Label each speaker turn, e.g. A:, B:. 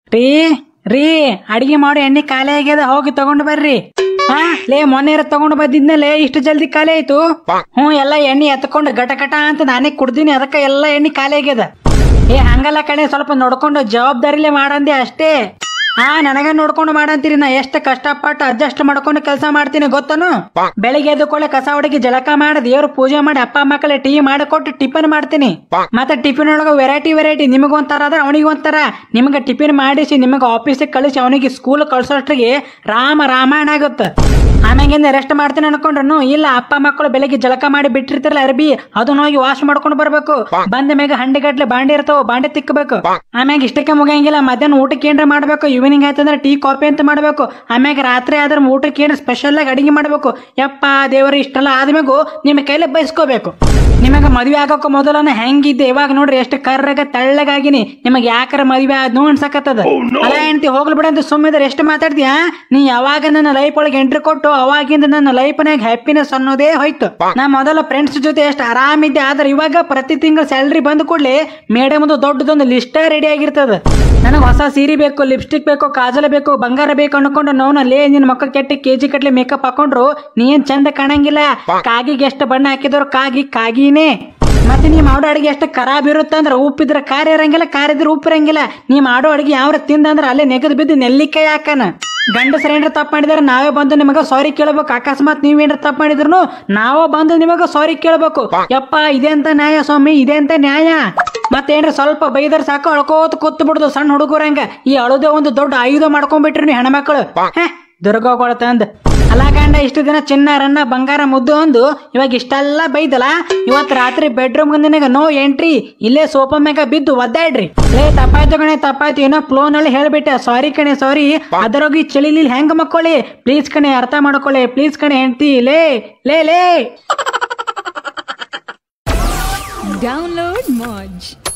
A: ರೀ ರೀ ಅಡಿಗೆ ಮಾಡಿ ಎಣ್ಣೆ ಖಾಲಿ ಆಗ್ಯದ ಹೋಗಿ ತಗೊಂಡು ಬರ್ರಿ ಹಾ ಲೇ ಮೊನ್ನೆ ತಗೊಂಡು ಬಂದಿದ್ನಲ್ಲೇ ಇಷ್ಟು ಜಲ್ದಿ ಖಾಲಿ ಆಯ್ತು ಹ್ಞೂ ಎಲ್ಲ ಎಣ್ಣೆ ಎತ್ಕೊಂಡು ಗಟ ಗಟ ಅಂತ ನಾನೇ ಕುಡ್ದೀನಿ ಅದಕ್ಕೆ ಎಲ್ಲ ಎಣ್ಣೆ ಖಾಲಿ ಆಗ್ಯದ ಏ ಹಂಗಲ್ಲ ಕಣೆ ಸ್ವಲ್ಪ ನೋಡ್ಕೊಂಡು ಜವಾಬ್ದಾರಿಲೇ ಮಾಡಂದೆ ಅಷ್ಟೇ ಹಾ ನನಗ ನೋಡ್ಕೊಂಡು ಮಾಡಂತೀರಿ ನಾ ಎಷ್ಟು ಕಷ್ಟಪಟ್ಟು ಅಡ್ಜಸ್ಟ್ ಮಾಡ್ಕೊಂಡು ಕೆಲಸ ಮಾಡ್ತೀನಿ ಗೊತ್ತನು ಬೆಳಿಗ್ಗೆ ಎದ್ದು ಕೊಳ್ಳೆ ಕಸ ಹೊಡಗಿ ಜಳಕ ಮಾಡಿ ದೇವ್ರ ಪೂಜೆ ಮಾಡಿ ಅಪ್ಪ ಮಕ್ಕಳ ಟೀ ಮಾಡಿಕೊಟ್ಟು ಟಿಫನ್ ಮಾಡ್ತೀನಿ ಮತ್ತೆ ಟಿಫಿನ್ ಒಳಗ ವೆರೈಟಿ ವೆರೈಟಿ ನಿಮಗೆ ಒಂಥರ ಅದ್ರ ಅವನಿಗೆ ಒಂಥರ ನಿಮಗೆ ಟಿಫಿನ್ ಮಾಡಿಸಿ ನಿಮಗೆ ಆಫೀಸಿಗೆ ಕಳಿಸಿ ಅವನಿಗೆ ಸ್ಕೂಲ್ ಕಳ್ಸೋಷ್ಟಿಗೆ ರಾಮ ರಾಮಾಯಣ ಆಗುತ್ತೆ ಆಮ್ಯಾಗಿಂದ ರೆಸ್ಟ್ ಮಾಡ್ತೀನಿ ಅನ್ಕೊಂಡ್ರು ಇಲ್ಲ ಅಪ್ಪ ಮಕ್ಕಳು ಬೆಳಿಗ್ಗೆ ಜಳಕ ಮಾಡಿ ಬಿಟ್ಟಿರ್ತಾರಲ್ಲ ಅರ್ಬಿ ಅದನ್ನ ಹೋಗಿ ವಾಶ್ ಮಾಡ್ಕೊಂಡು ಬರ್ಬೇಕು ಬಂದ ಮ್ಯಾಗ ಹಂಡಿ ಗಟ್ಲೆ ಬಾಂಡೆ ಇರ್ತಾವ ಬಾಂಡೆ ತಿಕ್ಕಬೇಕು ಆಮ್ಯಾಗ ಇಷ್ಟಕ್ಕೆ ಮುಗಿಯಂಗಿಲ್ಲ ಮಧ್ಯಾಹ್ನ ಊಟಕ್ಕೆ ಏನ್ರ ಮಾಡ್ಬೇಕು ಈವ್ನಿಂಗ್ ಆಯ್ತಂದ್ರೆ ಟೀ ಕಾಫಿ ಅಂತ ಮಾಡ್ಬೇಕು ಆಮ್ಯಾಗ ರಾತ್ರಿ ಆದ್ರೆ ಊಟಕ್ಕೆ ಏನ್ರ ಸ್ಪೆಷಲ್ ಆಗಿ ಅಡಿಗೆ ಮಾಡ್ಬೇಕು ಯಪ್ಪ ದೇವರ ಇಷ್ಟೆಲ್ಲ ಆದ್ಮೇಗು ನಿಮ್ಮ ಕೈಲೇ ಬಯಸ್ಕೋಬೇಕು ನಿಮಗೆ ಮದ್ವೆ ಆಗೋಕೆ ಮೊದಲನ ಹೆಂಗಿದ್ದೆ ಇವಾಗ ನೋಡ್ರಿ ಎಷ್ಟು ಕರ್ರಗ ತೆಳ್ಳಗಾಗಿನಿ ನಿಮಗೆ ಯಾಕರ ಮದ್ವೆ ಆದ್ನು ಅನ್ಸಕತ್ತದ ಅಲ್ಲ ಹೆಂಡತಿ ಹೋಗ್ಲಿ ಬಿಡ ಅಂತ ಸುಮ್ಮಿದ್ರೆ ಎಷ್ಟು ಮಾತಾಡ್ತೀಯಾ ನೀ ಯಾವಾಗ ನನ್ನ ಲೈಫ್ ಒಳಗೆ ಎಂಟ್ರಿ ಕೊಟ್ಟು ಅವಾಗಿಂದ ನನ್ನ ಲೈಫ್ನಾಗ ಹ್ಯಾಪಿನೆಸ್ ಅನ್ನೋದೇ ಹೋಯ್ತು ನಾ ಮೊದಲ ಫ್ರೆಂಡ್ಸ್ ಜೊತೆ ಎಷ್ಟು ಆರಾಮಿದ್ದೆ ಆದ್ರೆ ಇವಾಗ ಪ್ರತಿ ತಿಂಗಳು ಸ್ಯಾಲ್ರಿ ಬಂದ ಕೂಡಲೇ ಮೇಡಮ್ ದೊಡ್ಡದೊಂದು ಲಿಸ್ಟ ರೆಡಿ ಆಗಿರ್ತದ ನನಗೆ ಹೊಸ ಸೀರೆ ಬೇಕು ಲಿಪ್ಸ್ಟಿಕ್ ಬೇಕು ಕಾಜಲ ಬೇಕು ಬಂಗಾರ ಬೇಕು ಅನ್ಕೊಂಡು ನೋವು ಲೇ ನಿನ್ ಮಕ್ಕ ಕೆಟ್ಟ ಕೆಜಿ ಕಟ್ಲೆ ಮೇಕಪ್ ಹಾಕೊಂಡ್ರು ನೀ ಏನ್ ಚಂದ ಕಾಣಂಗಿಲ್ಲ ಕಾಗಿಗೆ ಎಷ್ಟು ಬಣ್ಣ ಹಾಕಿದ್ರು ಕಾಗಿ ಕಾಗಿನೇ ಮತ್ತೆ ನೀ ಮಾಡೋ ಅಡಿಗೆ ಎಷ್ಟು ಖರಾಬ್ ಇರುತ್ತಂದ್ರ ಉಪ್ಪಿದ್ರೆ ಖಾರ ಇರಂಗಿಲ್ಲ ಖಾರ ಇದ್ರೆ ಉಪ್ಪು ಇರಂಗಿಲ್ಲ ನೀ ಮಾಡೋ ಅಡಿಗೆ ಯಾವ ತಿಂದಂದ್ರ ಅಲ್ಲೇ ನೆಗದು ಬಿದ್ದು ನೆಲ್ಲಿಕಾಯಿ ಹಾಕನ ಗಂಡಸರು ಏನ್ರ ತಪ್ಪು ಮಾಡಿದಾರೆ ನಾವೇ ಬಂದು ನಿಮಗೆ ಸಾರಿ ಕೇಳ್ಬೇಕು ಅಕಸ್ಮಾತ್ ನೀವೇನ್ರ ತಪ್ಪು ಮಾಡಿದ್ರು ನಾವೇ ಬಂದು ನಿಮಗೆ ಸಾರಿ ಕೇಳ್ಬೇಕು ಯಪ್ಪ ಇದೆಂತ ನ್ಯಾಯ ಸ್ವಾಮಿ ಇದೆಂತ ನ್ಯಾಯ ಮತ್ತೇನ್ರ ಸ್ವಲ್ಪ ಬೈದರ್ ಸಾಕು ಅಳ್ಕೋತ ಕೂತ್ ಬಿಡುದು ಸಣ್ಣ ಹುಡುಗರಂಗ ಈ ಅಳುದೇ ಒಂದು ದೊಡ್ಡ ಆಯುಧ ಮಾಡ್ಕೊಂಡ್ಬಿಟ್ರಿ ನೀವು ಹೆಣ್ಮಕ್ಳು ಹೇ ದುರ್ಗೋಗಳು ತಂದ್ ಅಲ್ಲ ಗಂಡ ಇಷ್ಟು ದಿನ ಚಿನ್ನ ರನ್ನ ಬಂಗಾರ ಮುದ್ದು ಅಂದು ಇವಾಗ ಇಷ್ಟೆಲ್ಲ ಬೈದಲ್ಲ ಇವತ್ ರಾತ್ರಿ ಬೆಡ್ರೂಮ್ ನಿನಗ ನೋ ಎಂಟ್ರಿ ಇಲ್ಲೇ ಸೋಫಾ ಮ್ಯಾಗ ಬಿದ್ದು ಒದ್ದಾಡ್ರಿ ಲೇ ತಪ್ಪಾಯ್ತು ಕಣೆ ತಪ್ಪಾಯ್ತು ಏನೋ ಫ್ಲೋನ್ ಅಲ್ಲಿ ಹೇಳ್ಬಿಟ್ಟೆ ಸಾರಿ ಕಣೆ ಸಾರಿ ಅದರೋಗಿ ಚಳಿಲಿ ಹೆಂಗ್ ಮಕ್ಕೊಳ್ಳಿ ಪ್ಲೀಸ್ ಕಣೆ ಅರ್ಥ ಮಾಡ್ಕೊಳ್ಳಿ ಪ್ಲೀಸ್ ಕಣೆ ಹೆಂಡ್ತಿ ಲೇ ಲೇ ಲೇ
B: Download Moj.